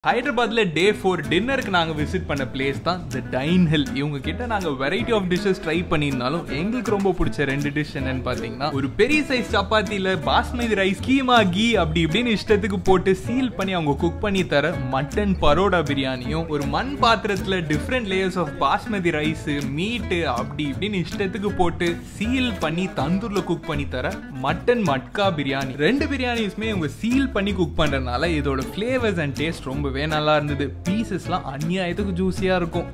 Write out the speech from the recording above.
ஹைதராபாத்ல day four டின்னருக்கு நாங்கள் விசிட் பண்ண பிளேஸ் தான் த டைன் ஹில் இவங்க கிட்ட நாங்கள் வெரைட்டி ஆஃப் டிஷ்ஷஸ் ட்ரை பண்ணியிருந்தாலும் எங்களுக்கு ரொம்ப பிடிச்ச ரெண்டு டிஷ் என்னன்னு பார்த்தீங்கன்னா ஒரு பெரிய சைஸ் சப்பாத்தியில் பாஸ்மதி ரைஸ் கீமா கீ அப்படி இப்படின்னு இஷ்டத்துக்கு போட்டு சீல் பண்ணி அவங்க குக் பண்ணி தர மட்டன் பரோடா பிரியாணியும் ஒரு மண் பாத்திரத்தில் different layers of basmati rice meat அப்படி இப்படின்னு இஷ்டத்துக்கு போட்டு சீல் பண்ணி தந்தூர்ல குக் பண்ணி தர மட்டன் மட்கா பிரியாணி ரெண்டு பிரியாணிஸுமே இவங்க சீல் பண்ணி குக் பண்றதுனால இதோட ஃபிளேவர்ஸ் அண்ட் டேஸ்ட் ரொம்பவே நல்லா இருந்தது பீசஸ்லாம் அநியாயத்துக்கு ஜூஸியா இருக்கும்